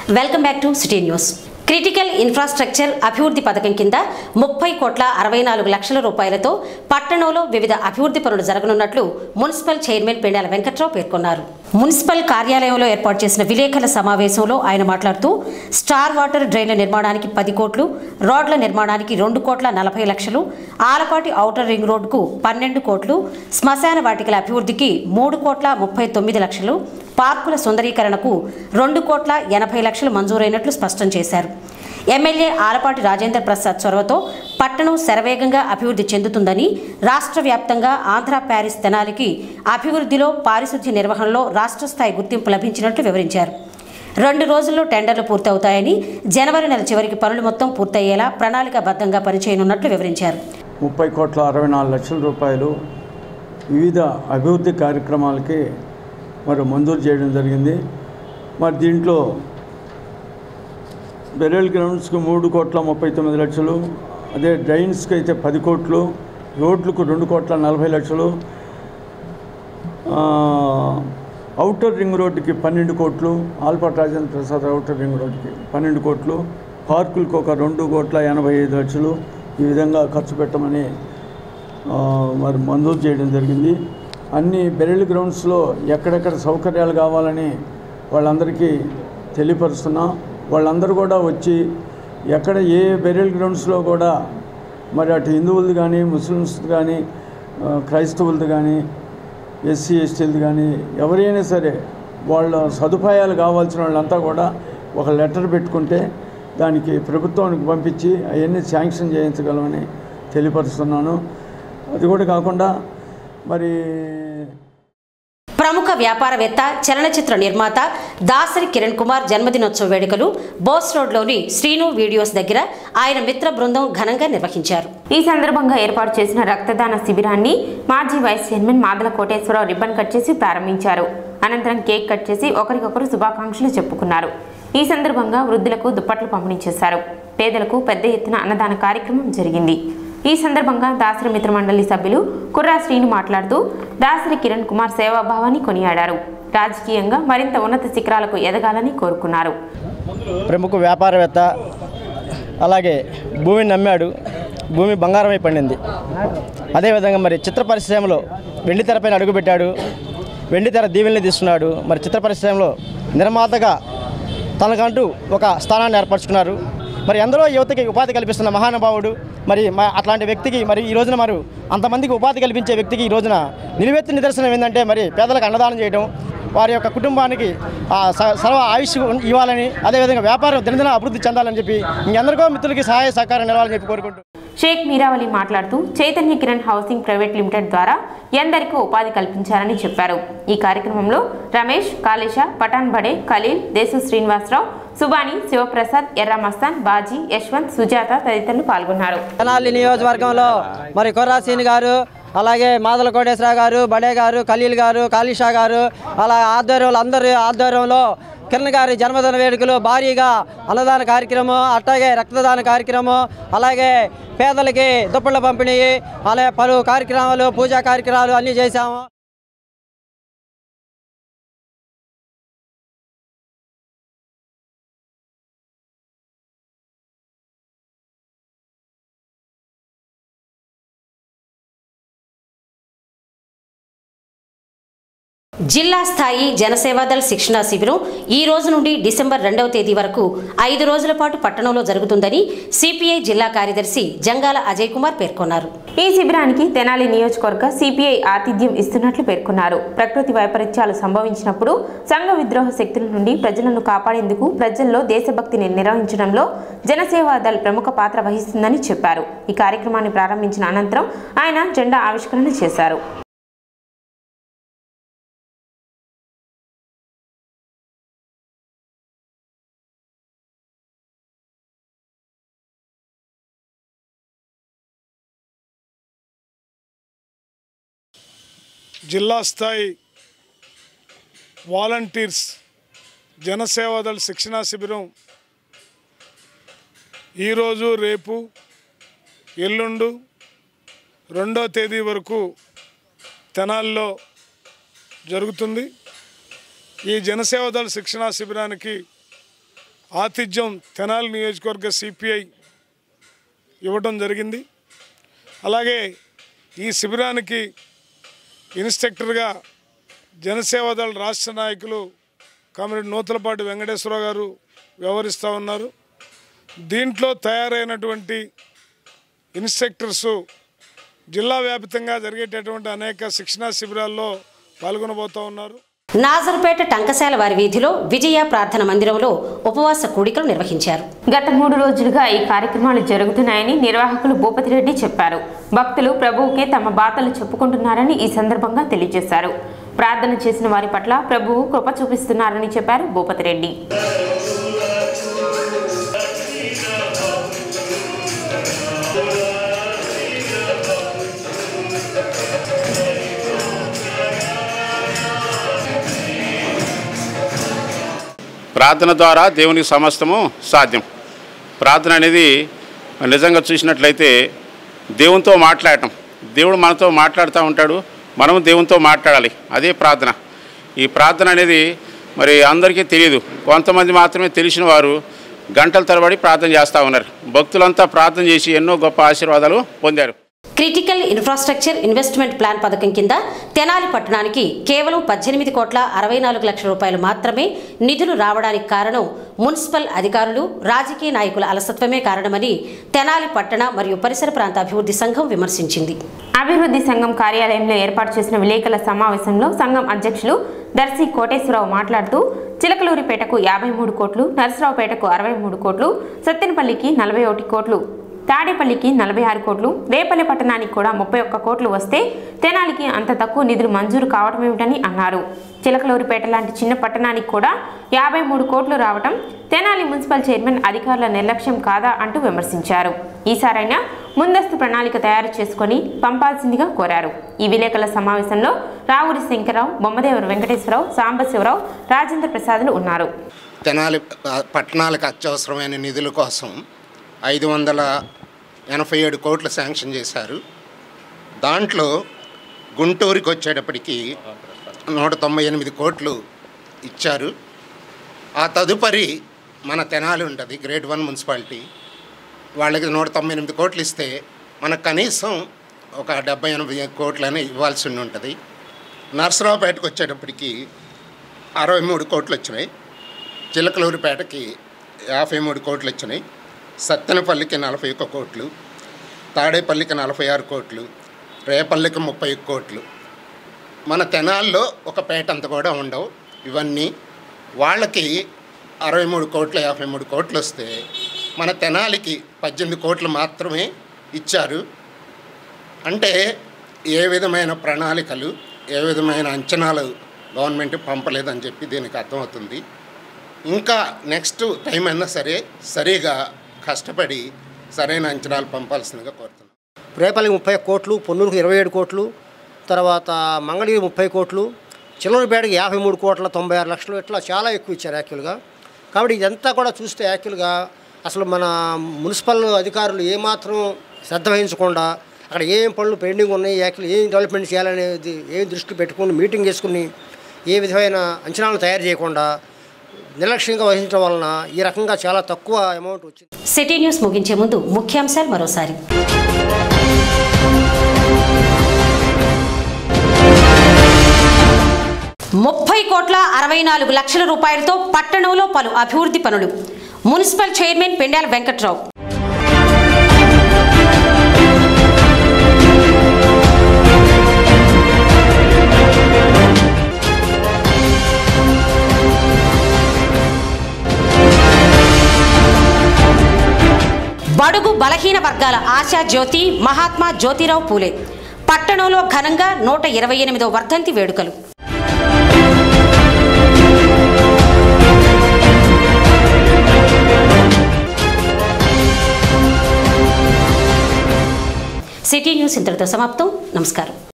welcome back to city news critical infrastructure అభివృద్ధి పథకం కింద ముప్పై కోట్ల అరవై నాలుగు లక్షల రూపాయలతో పట్టణంలో వివిధ అభివృద్ధి పనులు జరగనున్నట్లు మున్సిపల్ చైర్మన్ పెండాల వెంకట్రావు పేర్కొన్నారు మున్సిపల్ కార్యాలయంలో ఏర్పాటు చేసిన విలేకరుల సమావేశంలో ఆయన మాట్లాడుతూ స్టార్ వాటర్ డ్రైన్ల నిర్మాణానికి పది కోట్లు రోడ్ల నిర్మాణానికి రెండు కోట్ల నలభై లక్షలు ఆలపాటి ఔటర్ రింగ్ రోడ్డుకు పన్నెండు కోట్లు శ్మశాన వాటికల అభివృద్ధికి మూడు కోట్ల ముప్పై తొమ్మిది లక్షలు పార్కుల సుందరీకరణకు రెండు కోట్ల ఎనభై లక్షలు మంజూరైనట్లు స్పష్టం చేశారు ఎమ్మెల్యే ఆలపాటి రాజేంద్ర ప్రసాద్ చొరవతో పట్టణం శరవేగంగా అభివృద్ధి చెందుతుందని రాష్ట్ర వ్యాప్తంగా ఆంధ్ర ప్యారిస్ తెనాలికి అభివృద్ధిలో పారిశుద్ధ్య నిర్వహణలో రాష్ట్ర స్థాయి గుర్తింపు లభించినట్లు వివరించారు రెండు రోజుల్లో టెండర్లు పూర్తవుతాయని జనవరి నెల చివరికి పనులు మొత్తం పూర్తయ్యేలా ప్రణాళికాబద్ధంగా పనిచేయనున్నట్లు వివరించారు ముప్పై కోట్ల అరవై నాలుగు లక్షల రూపాయలు వివిధ అభివృద్ధి కార్యక్రమాలకి మరి మంజూరు చేయడం జరిగింది మరి దీంట్లో బెరియల్ గ్రౌండ్స్కి మూడు కోట్ల ముప్పై తొమ్మిది లక్షలు అదే డ్రైన్స్కి అయితే పది కోట్లు రోడ్లకు రెండు కోట్ల నలభై లక్షలు ఆ, ఔటర్ రింగ్ రోడ్డుకి పన్నెండు కోట్లు ఆల్పాట్ రాజేంద్ర ప్రసాద్ ఔటర్ రింగ్ రోడ్డుకి పన్నెండు కోట్లు పార్కులకు ఒక రెండు కోట్ల ఎనభై ఐదు లక్షలు ఈ విధంగా ఖర్చు పెట్టమని ఆ, మరి మంజూరు చేయడం జరిగింది అన్ని బెరెల్ గ్రౌండ్స్లో ఎక్కడెక్కడ సౌకర్యాలు కావాలని వాళ్ళందరికీ తెలియపరుస్తున్నాం వాళ్ళందరూ కూడా వచ్చి ఎక్కడ ఏ బెరెల్ గ్రౌండ్స్లో కూడా మరి అటు హిందువులది కానీ ముస్లిమ్స్ కానీ ఆ, క్రైస్తవులది కానీ ఎస్సీ ఎస్టీలది కానీ ఎవరైనా సరే వాళ్ళ సదుపాయాలు కావాల్సిన వాళ్ళంతా కూడా ఒక లెటర్ పెట్టుకుంటే దానికి ప్రభుత్వానికి పంపించి అవన్నీ శాంక్షన్ చేయించగలమని తెలియపరుస్తున్నాను అది కూడా కాకుండా మరి ప్రముఖ వ్యాపారవేత్త చలనచిత్ర నిర్మాత దాసరి కిరణ్ కుమార్ జన్మదినోత్సవ వేడుకలు బోస్ రోడ్లోని శ్రీను వీడియోస్ దగ్గర ఆయన మిత్ర బృందం ఘనంగా నిర్వహించారు ఈ సందర్భంగా ఏర్పాటు చేసిన రక్తదాన శిబిరాన్ని మాజీ vice chairman Madala Koteswararao ribbon cut చేసి ప్రారంభించారు అనంతరం కేక్ కట్ చేసి ఒకరికొకరు శుభాకాంక్షలు చెప్పుకున్నారు ఈ సందర్భంగా వృద్ధులకు దుప్పట్లు పంపిణీ చేశారు పేదలకు పెద్ద ఎత్తున అన్నదాన కార్యక్రమం జరిగింది ఈ సందర్భంగా దాసరి మిత్ర మండలి సభ్యులు కుర్రా శ్రీను మాట్లాడుతూ దాసరి కిరణ్ కుమార్ సేవాభావాన్ని కొనియాడారు రాజకీయంగా మరింత ఉన్నత శిఖరాలకు ఎదగాలని కోరుకున్నారు ప్రముఖ వ్యాపారవేత్త అలాగే భూమిని నమ్మాడు భూమి బంగారమై పండింది అదేవిధంగా మరి చిత్ర పరిశ్రమలో వెండి తెరపైన అడుగుపెట్టాడు వెండి తెర దీవెనలు తీస్తున్నాడు మరి చిత్ర పరిశ్రమలో నిర్మాతగా తనకంటూ ఒక స్థానాన్ని ఏర్పరచుకున్నారు మరి ఎందరో యువతకి ఉపాధి కల్పిస్తున్న మహానుభావుడు మరి మ- అట్లాంటి వ్యక్తికి మరి ఈ రోజున మరి అంతమందికి ఉపాధి కల్పించే వ్యక్తికి ఈ రోజున నిలువెత్తి నిదర్శనం ఏంటంటే మరి పేదలకు అన్నదానం చేయడం వారి యొక్క కుటుంబానికి ఆ స- సర్వ ఆయుష్ ఉన్- ఇవ్వాలని అదేవిధంగా వ్యాపారం దినదిన అభివృద్ధి చెందాలని చెప్పి ఇంకెందరికో మిత్రులకి సహాయ సహకారం నిలవాలని చెప్పి కోరుకుంటూ షేక్ మీరావలి మాట్లాడుతూ Chaitanya Kiran housing private limited ద్వారా ఎందరికీ ఉపాధి కల్పించారని చెప్పారు ఈ కార్యక్రమంలో రమేష్ కాళేశ పఠాన్ బడే ఖలీల్ దేశు శ్రీనివాసరావు సుబాని శివప్రసాద్ ఎర్ర మస్తాన్ బాజీ యశ్వంత్ సుజాత తదితరులు పాల్గొన్నారు తెనాలి నియోజకవర్గంలో మరి కొర్రాసీని గారు అలాగే మాదల కోటేశ్వర గారు బడే గారు ఖలీల్ గారు కాళీషా గారు అలా ఆధ్వర్యంలో అందరి ఆధ్వర్యంలో కిరణ్ గారి జన్మదిన వేడుకలు భారీగా అన్నదాన కార్యక్రమం అట్లాగే రక్తదాన కార్యక్రమం అలాగే పేదలకి దుప్పళ్ళ పంపిణీ అలాగే పలు కార్యక్రమాలు పూజా కార్యక్రమాలు అన్నీ చేశాము జిల్లా స్థాయి జనసేవాదళ శిక్షణా శిబిరం ఈ రోజు నుండి డిసెంబర్ రెండవ తేదీ వరకు ఐదు రోజుల పాటు పట్టణంలో జరుగుతుందని సిపిఐ జిల్లా కార్యదర్శి జంగాల అజయ్ కుమార్ పేర్కొన్నారు ఈ శిబిరానికి తెనాలి నియోజకవర్గ సిపిఐ ఆతిథ్యం ఇస్తున్నట్లు పేర్కొన్నారు ప్రకృతి వైపరీత్యాలు సంభవించినప్పుడు సంఘ విద్రోహ శక్తుల నుండి ప్రజలను కాపాడేందుకు ప్రజల్లో దేశభక్తిని నిర్వహించడంలో జనసేవా దళ్ ప్రముఖ పాత్ర వహిస్తుందని చెప్పారు ఈ కార్యక్రమాన్ని ప్రారంభించిన అనంతరం ఆయన జెండా ఆవిష్కరణ చేశారు జిల్లా స్థాయి వాలంటీర్స్ జనసేవాదళ శిక్షణా శిబిరం ఈరోజు రేపు ఎల్లుండు రెండో తేదీ వరకు తెనాల్లో జరుగుతుంది ఈ జనసేవదళ శిక్షణా శిబిరానికి ఆతిథ్యం తెనాలి నియోజకవర్గ సిపిఐ ఇవ్వడం జరిగింది అలాగే ఈ శిబిరానికి ఇన్స్ట్రక్టర్గా జనసేవదళ రాష్ట్ర నాయకులు కామ్రేడ్ నూతలపాటి వెంకటేశ్వరరావు గారు వ్యవహరిస్తూ ఉన్నారు దీంట్లో తయారైనటువంటి ఇన్స్ట్రక్టర్సు జిల్లా వ్యాప్తంగా జరిగేటటువంటి అనేక శిక్షణా శిబిరాల్లో పాల్గొనబోతూ ఉన్నారు నాజర్పేట టంకశాల వారి వీధిలో విజయ ప్రార్థన మందిరంలో ఉపవాస కూడికలు నిర్వహించారు గత మూడు రోజులుగా ఈ కార్యక్రమాలు జరుగుతున్నాయని నిర్వాహకులు భూపతిరెడ్డి చెప్పారు భక్తులు ప్రభువుకే తమ బాధలు చెప్పుకుంటున్నారని ఈ సందర్భంగా తెలియజేశారు ప్రార్థన చేసిన వారి పట్ల ప్రభువు కృప చూపిస్తున్నారని చెప్పారు భూపతిరెడ్డి ప్రార్థన ద్వారా దేవునికి సమస్తము సాధ్యం ప్రార్థన అనేది నిజంగా చూసినట్లయితే దేవునితో మాట్లాడటం దేవుడు మనతో మాట్లాడుతూ ఉంటాడు మనము దేవునితో మాట్లాడాలి అదే ప్రార్థన ఈ ప్రార్థన అనేది మరి అందరికీ తెలియదు కొంతమంది మాత్రమే తెలిసిన వారు గంటల తరబడి ప్రార్థన చేస్తూ ఉన్నారు భక్తులంతా ప్రార్థన చేసి ఎన్నో గొప్ప ఆశీర్వాదాలు పొందారు క్రిటికల్ ఇన్ఫ్రాస్ట్రక్చర్ ఇన్వెస్ట్మెంట్ ప్లాన్ పథకం కింద తెనాలి పట్టణానికి కేవలం పద్దెనిమిది కోట్ల అరవై నాలుగు లక్షల రూపాయలు మాత్రమే నిధులు రావడానికి కారణం మున్సిపల్ అధికారులు రాజకీయ నాయకుల అలసత్వమే కారణమని తెనాలి పట్టణ మరియు పరిసర ప్రాంత అభివృద్ధి సంఘం విమర్శించింది అభివృద్ధి సంఘం కార్యాలయంలో ఏర్పాటు చేసిన విలేకరుల సమావేశంలో సంఘం అధ్యక్షులు దర్శి కోటేశ్వరరావు మాట్లాడుతూ చిలకలూరిపేటకు యాభై మూడు కోట్లు నరసరావుపేటకు అరవై మూడు కోట్లు సత్తెనపల్లికి నలభై ఒకటి కోట్లు తాడేపల్లికి నలభై ఆరు కోట్లు రేపల్లి పట్టణానికి కూడా ముప్పై ఒక్క కోట్లు వస్తే తెనాలికి అంత తక్కువ నిధులు మంజూరు కావటమేమిటని అన్నారు చిలకలూరిపేట లాంటి చిన్న పట్టణానికి కూడా యాభై మూడు కోట్లు రావటం తెనాలి మున్సిపల్ చైర్మన్ అధికారుల నిర్లక్ష్యం కాదా అంటూ విమర్శించారు ఈసారైనా ముందస్తు ప్రణాళిక తయారు చేసుకొని పంపాల్సిందిగా కోరారు ఈ విలేకరుల సమావేశంలో రావురి శంకరరావు బొమ్మదేవర వెంకటేశ్వరరావు సాంబశివరావు రాజేంద్ర ప్రసాదులు ఉన్నారు తెనాలి ప- పట్టణాలకు అత్యవసరమైన నిధుల కోసం ఐదు వందల ఎనభై ఏడు కోట్లు శాంక్షన్ చేశారు దాంట్లో గుంటూరుకి వచ్చేటప్పటికి నూట తొంభై ఎనిమిది కోట్లు ఇచ్చారు ఆ తదుపరి మన తెనాలి ఉంటుంది గ్రేడ్ వన్ మున్సిపాలిటీ వాళ్ళకి నూట తొంభై ఎనిమిది కోట్లు ఇస్తే మనకు కనీసం ఒక డెబ్బై ఎనభై కోట్లని ఇవ్వాల్సి ఉండి ఉంటుంది నర్సరావుపేటకు వచ్చేటప్పటికి అరవై మూడు కోట్లు వచ్చినాయి చిలకలూరిపేటకి యాభై మూడు కోట్లు వచ్చినాయి సత్తెనపల్లికి నలభై ఒక్క కోట్లు తాడేపల్లికి నలభై ఆరు కోట్లు రేపల్లికి ముప్పై ఒక్క కోట్లు మన తెనాల్లో ఒక పేట అంత కూడా ఉండవు ఇవన్నీ వాళ్ళకి అరవై మూడు కోట్లు యాభై మూడు కోట్లు వస్తే మన తెనాలికి పద్దెనిమిది కోట్లు మాత్రమే ఇచ్చారు అంటే ఏ విధమైన ప్రణాళికలు ఏ విధమైన అంచనాలు గవర్నమెంట్ పంపలేదని చెప్పి దీనికి అర్థమవుతుంది ఇంకా నెక్స్ట్ టైం అయినా సరే సరిగా కష్టపడి సరైన అంచనాలు పంపాల్సిందిగా కోరుతున్నాను రేపల్లికి ముప్పై కోట్లు పొన్నూరుకు ఇరవై ఏడు కోట్లు తర్వాత మంగళగిరి ముప్పై కోట్లు చిల్లూరుపేటకి యాభై మూడు కోట్ల తొంభై ఆరు లక్షలు ఇట్లా చాలా ఎక్కువ ఇచ్చారు యాక్చువల్గా కాబట్టి ఇదంతా కూడా చూస్తే యాక్చువల్గా అసలు మన మున్సిపల్ అధికారులు ఏమాత్రం శ్రద్ధ వహించకుండా అక్కడ ఏం పనులు పెండింగ్ ఉన్నాయి యాక్చువల్ ఏం డెవలప్మెంట్ చేయాలనేది ఏం దృష్టి పెట్టుకుని మీటింగ్ చేసుకుని ఏ విధమైన అంచనాలు తయారు చేయకుండా నిర్లక్ష్యంగా వహించడం వలన ఈ రకంగా చాలా తక్కువ అమౌంట్ వచ్చింది సిటీ న్యూస్ ముగించే ముందు ముఖ్యాంశాలు మరోసారి ముప్పై కోట్ల అరవై నాలుగు లక్షల రూపాయలతో పట్టణంలో పలు అభివృద్ధి పనులు మున్సిపల్ చైర్మన్ పెండాల వెంకట్రావు బడుగు బలహీన వర్గాల ఆశా జ్యోతి మహాత్మా జ్యోతిరావు పూలే పట్టణంలో ఘనంగా నూట ఇరవై ఎనిమిదో వర్ధంతి వేడుకలు సిటీ న్యూస్ ఇంతటితో సమాప్తం నమస్కారం